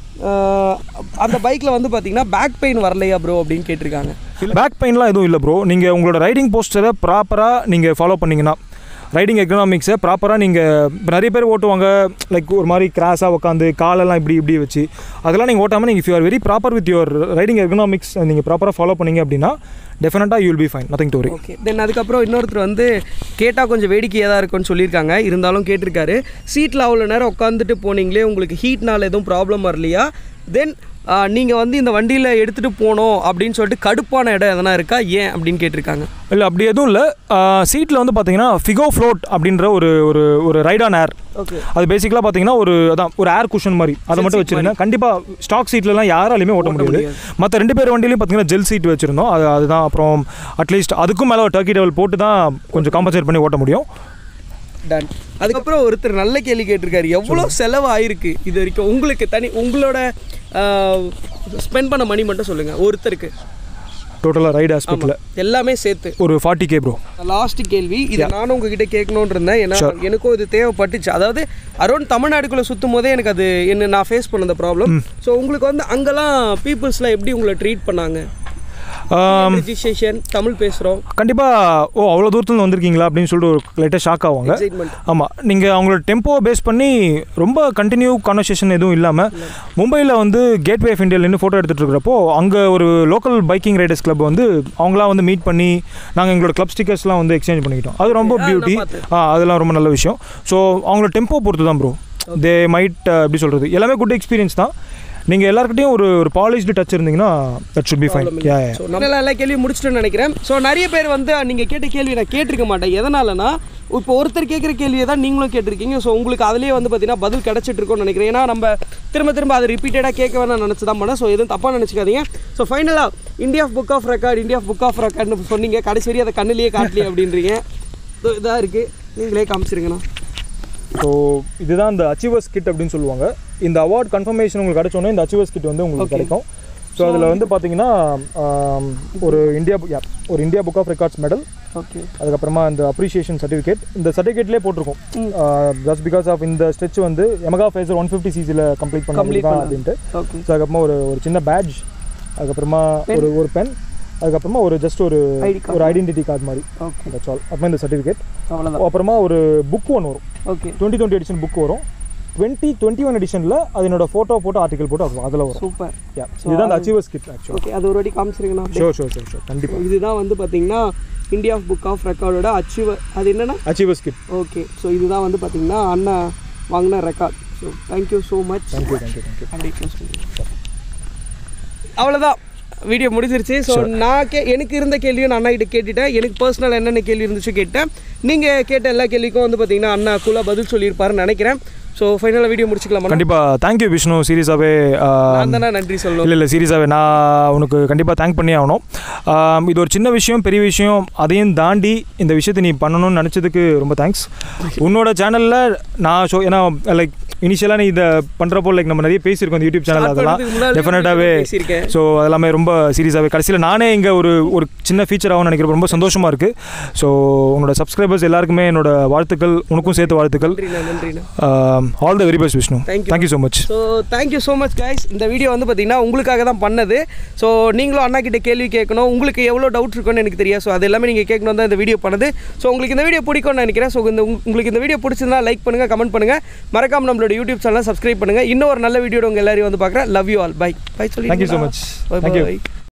ஆஹ், அந்த பைக்கில் வந்து பார்த்தீங்கன்னா பேக் பெயின் வரலையா ப்ரோ அப்படின்னு கேட்டிருக்காங்க பேக் பெயின்லாம் எதுவும் இல்லை ப்ரோ நீங்கள் உங்களோட ரைடிங் போஸ்டரை ப்ராப்பராக நீங்கள் ஃபாலோ பண்ணீங்கன்னா ரைடிங் எக்கனாமிக்ஸை ப்ராப்பராக நீங்கள் இப்போ நிறைய பேர் ஓட்டுவாங்க லைக் ஒரு மாதிரி கிராஸாக உட்காந்து காலெல்லாம் இப்படி இப்படி வச்சு அதெல்லாம் நீங்கள் ஓட்டாமல் நீங்கள் if you are very proper with your riding economics நீங்கள் ப்ராப்பராக ஃபாலோ பண்ணீங்க அப்படின்னா டெஃபினட்டாக you will be fine nothing to worry okay then அதுக்கப்புறம் இன்னொருத்தர் வந்து கேட்டால் கொஞ்சம் வேடிக்கையாக தான் இருக்கும்னு சொல்லியிருக்காங்க இருந்தாலும் கேட்டிருக்காரு சீட்டில் அவ்வளோ நேரம் உட்காந்துட்டு போனீங்களே உங்களுக்கு ஹீட்னால எதுவும் ப்ராப்ளம் வரலையா தென் நீங்கள் வந்து இந்த வண்டியில் எடுத்துகிட்டு போனோம் அப்படின்னு சொல்லிட்டு கடுப்பான இடம் எதனா இருக்கா ஏன் அப்படின்னு கேட்டிருக்காங்க இல்லை அப்படி எதுவும் இல்லை சீட்டில் வந்து பார்த்தீங்கன்னா ஃபிகோ ஃப்ளோட் அப்படின்ற ஒரு ஒரு ஒரு ரைட் ஆன் ஏர் ஓகே அது பேசிக்கலாக பார்த்தீங்கன்னா ஒரு அதான் ஒரு ஏர் குஷன் மாதிரி அதை மட்டும் வச்சிருந்தேன் கண்டிப்பாக ஸ்டாக் சீட்லலாம் யாராலையுமே ஓட்ட முடியாது மற்ற ரெண்டு பேர் வண்டியிலையும் பார்த்தீங்கன்னா ஜெல் சீட் வச்சுருந்தோம் அது அதுதான் அப்புறம் அட்லீஸ்ட் அதுக்கும் மேலே ஒரு டர்க்கி டெவல் போட்டு தான் கொஞ்சம் காம்பன்சேட் பண்ணி ஓட்ட முடியும் டன் அதுக்கப்புறம் ஒருத்தர் நல்ல கேள்வி கேட்டிருக்காரு எவ்வளோ செலவு ஆயிருக்கு இது வரைக்கும் உங்களுக்கு தனி உங்களோட ஸ்பெண்ட் பண்ண மணி மட்டும் சொல்லுங்கள் ஒருத்தருக்கு டோட்டலாக ரைடு ஆஸ்பெக்டில் எல்லாமே சேர்த்து ஒரு ஃபார்ட்டி கே ப்ரோ லாஸ்ட் கேள்வி இதை நானும் உங்ககிட்ட கேட்கணுன்னு இருந்தேன் ஏன்னா எனக்கும் இது தேவைப்பட்டுச்சு அதாவது அரௌண்ட் தமிழ்நாடுக்குள்ளே சுற்றும் போதே எனக்கு அது என்ன நான் ஃபேஸ் பண்ண அந்த ப்ராப்ளம் ஸோ உங்களுக்கு வந்து அங்கெல்லாம் பீப்புள்ஸ்லாம் எப்படி உங்களை ட்ரீட் பண்ணாங்க ரிஜிஸ்ட்ரேஷன் தமிழ் பேசுகிறோம் கண்டிப்பாக ஓ அவ்வளோ தூரத்துலேருந்து வந்திருக்கீங்களா அப்படின்னு சொல்லிட்டு ஒரு லைட்டாக ஷாக் ஆவாங்க எக்ஸைட்மெண்ட் ஆமாம் நீங்கள் அவங்களோட டெம்போவை பேஸ் பண்ணி ரொம்ப கண்டினியூ கான்வர்சேஷன் எதுவும் இல்லாமல் மும்பையில் வந்து கேட்வே ஆஃப் இந்தியாவில் நின்று ஃபோட்டோ எடுத்துகிட்டு இருக்கிறப்போ அங்கே ஒரு லோக்கல் பைக்கிங் ரைடர்ஸ் கிளப் வந்து அவங்களாம் வந்து மீட் பண்ணி நாங்கள் எங்களோட கிளப் ஸ்டிக்கர்ஸ்லாம் வந்து எக்ஸ்சேஞ்ச் பண்ணிக்கிட்டோம் அது ரொம்ப நான் பியூட்டி பார்த்தேன். ஆ அதெல்லாம் ரொம்ப நல்ல விஷயம் ஸோ அவங்களோட டெம்போ பொறுத்து தான் ப்ரோ தே மைட் எப்படி சொல்கிறது எல்லாமே குட் எக்ஸ்பீரியன்ஸ் தான் நீங்கள் எல்லாருக்கிட்டையும் ஒரு ஒரு பாலிஷ்டு டச் இருந்தீங்கன்னா that should be fine yeah so நம்ம எல்லா கேள்வியும் முடிச்சிட்டோன்னு நினைக்கிறேன் ஸோ நிறைய பேர் வந்து நீங்கள் கேட்ட கேள்வி நான் கேட்டிருக்க மாட்டேன் எதனாலனா இப்போ ஒருத்தர் கேட்குற கேள்வியை தான் நீங்களும் கேட்டிருக்கீங்க ஸோ உங்களுக்கு அதுலேயே வந்து பார்த்தீங்கன்னா பதில் கிடச்சிட்டு இருக்கும்னு நினைக்கிறேன் ஏன்னா நம்ம திரும்ப திரும்ப அதை ரிப்பீட்டடாக கேட்க வேணாம் நினச்சி தான் பண்ணேன் ஸோ எதுவும் தப்பாக நினச்சிக்காதீங்க ஸோ ஃபைனலாக India book of record India book of ரெக்கார்ட்னு சொன்னீங்க கடைசி வரையும் அதை கண்ணிலேயே காட்டலையே அப்படின்றீங்க ஸோ இதாக இருக்குது நீங்களே காமிச்சிருங்கண்ணா ஸோ இதுதான் இந்த அச்சீவர்ஸ் கிட் அப்படின்னு சொல்லுவாங்க இந்த அவார்ட் கன்ஃபர்மேஷன் உங்களுக்கு கிடைச்சோன்னே இந்த அச்சீவர்ஸ் கிட் வந்து உங்களுக்கு கிடைக்கும் ஸோ அதில் வந்து பார்த்தீங்கன்னா ஆம், ஒரு இந்தியா bu- yeah, ஒரு India book of records medal okay அதுக்கப்புறமா இந்த அப்ரிஷியேஷன் சர்டிஃபிகேட் இந்த சர்டிஃபிகேட்லேயே போட்டிருக்கோம் ஜஸ்ட் பிகாஸ் ஆஃப் இந்த ஸ்ட்ரெச் வந்து எமகா ஃபேஸர் ஒன் ஃபிஃப்டி சிசியில் கம்ப்ளீட் Complete பண்ணலாம் பண்ணது. அப்படின்ட்டு ஓகே ஸோ அதுக்கப்புறமா ஒரு ஒரு சின்ன பேட்ச் அதுக்கப்புறமா ஒரு ஒரு பென் அதுக்கப்புறமா ஒரு ஜஸ்ட் ஒரு ID card. ஒரு ஐடென்டிட்டி கார்டு மாதிரி ஓகே தட்ஸ் ஆல் அப்புறமா இந்த சர்டிஃபிகேட் அவ்வளோதான் அப்புறமா ஒரு புக் ஒன்று வரும் okay twenty twenty edition book வரும் டுவெண்ட்டி டுவெண்ட்டி ஒன் எடிஷனில் அதனோட ஃபோட்டோ போட்டு ஆர்டிகல் போட்டு அது அதில் வரும் சூப்பர் Yeah. இதுதான் அந்த அச்சீவர்ஸ் கிட் ஆக்சுவலாக ஓகே அது ஒரு வாட்டி காமிச்சிருங்கண்ணா ஷோர் ஷோர் ஷோர் ஷோர் கண்டிப்பாக இதுதான் வந்து பார்த்தீங்கன்னா இந்தியா புக் ஆஃப் ரெக்கார்டோட அச்சீவர் அது என்னன்னா அச்சீவர்ஸ் கிட் ஓகே ஸோ இதுதான் வந்து பார்த்தீங்கன்னா அண்ணா வாங்கின record so thank you so much thank you thank you thank you அப்படியே close பண்ணிடுங்க. அவ்வளோதான் வீடியோ முடிஞ்சிருச்சு ஸோ நான் கே எனக்கு இருந்த கேள்வியும் நான் அண்ணா கிட்ட கேட்டுட்டேன் எனக்கு பர்சனல் என்னென்ன கேள்வி இருந்துச்சு கேட்டேன் நீங்கள் கேட்ட எல்லா கேள்விக்கும் வந்து பார்த்தீங்கன்னா அண்ணா கூலாக பதில் சொல்லியிருப்பாருன்னு நினைக்கிறேன் ஸோ ஃபைனலாக வீடியோ முடிச்சுக்கலாமா கண்டிப்பாக தேங்க்யூ விஷ்ணு சீரியஸாகவே நான் தானே நன்றி சொல்லணும் இல்லை இல்லை சீரியஸாகவே நான் உனக்கு கண்டிப்பாக தேங்க் பண்ணி ஆகணும் ஆம், இது ஒரு சின்ன விஷயம் பெரிய விஷயம் அதையும் தாண்டி இந்த விஷயத்தை நீ பண்ணணும்னு நினச்சதுக்கு ரொம்ப தேங்க்ஸ் உன்னோட சேனலில் நான் ஷோ ஏன்னா லைக் இனிஷியலாக நீ இதை பண்ணுறப்போ லைக் நம்ம நிறைய பேசியிருக்கோம் இந்த யூடியூப் சேனல் Start அதெல்லாம் பண்றதுக்கு முன்னாடி டெஃபினட்டாகவே பேசியிருக்கேன். ஸோ அதெல்லாமே ரொம்ப சீரியஸாகவே கடைசியில் நானே இங்கே ஒரு ஒரு சின்ன ஃபீச்சர் ஆகும்னு நினைக்கிறப்ப ரொம்ப சந்தோஷமாக இருக்குது ஸோ உன்னோட சப்ஸ்கிரைபர்ஸ் எல்லாருக்குமே என்னோட வாழ்த்துக்கள் உனக்கும் சேர்த்து வாழ்த்துக்கள் நன்றிண்ணா நன்றிண்ணா all the very best Vishnu Thank you. Thank you so much so thank you so much guys இந்த வீடியோ வந்து பார்த்தீங்கன்னா உங்களுக்காக தான் பண்ணது ஸோ நீங்களும் அண்ணா கிட்ட கேள்வி கேட்கணும் உங்களுக்கு எவ்வளோ டவுட் இருக்குன்னு எனக்கு தெரியாது ஸோ அது எல்லாமே நீங்கள் கேட்கணும் தான் இந்த வீடியோ பண்ணது ஸோ உங்களுக்கு இந்த வீடியோ பிடிக்கும்னு நினைக்கிறேன் ஸோ இந்த உங்க- உங்களுக்கு இந்த வீடியோ பிடிச்சிருந்தா லைக் பண்ணுங்கள் கமெண்ட் பண்ணுங்கள் மறக்காம நம்மளோட யூடியூப் சேனலை சப்ஸ்கிரைப் பண்ணுங்கள் இன்னும் ஒரு நல்ல வீடியோ உங்கள் எல்லாரையும் வந்து பார்க்குறேன் love you all bye bye சொல்லி Thank you so much. Thank you.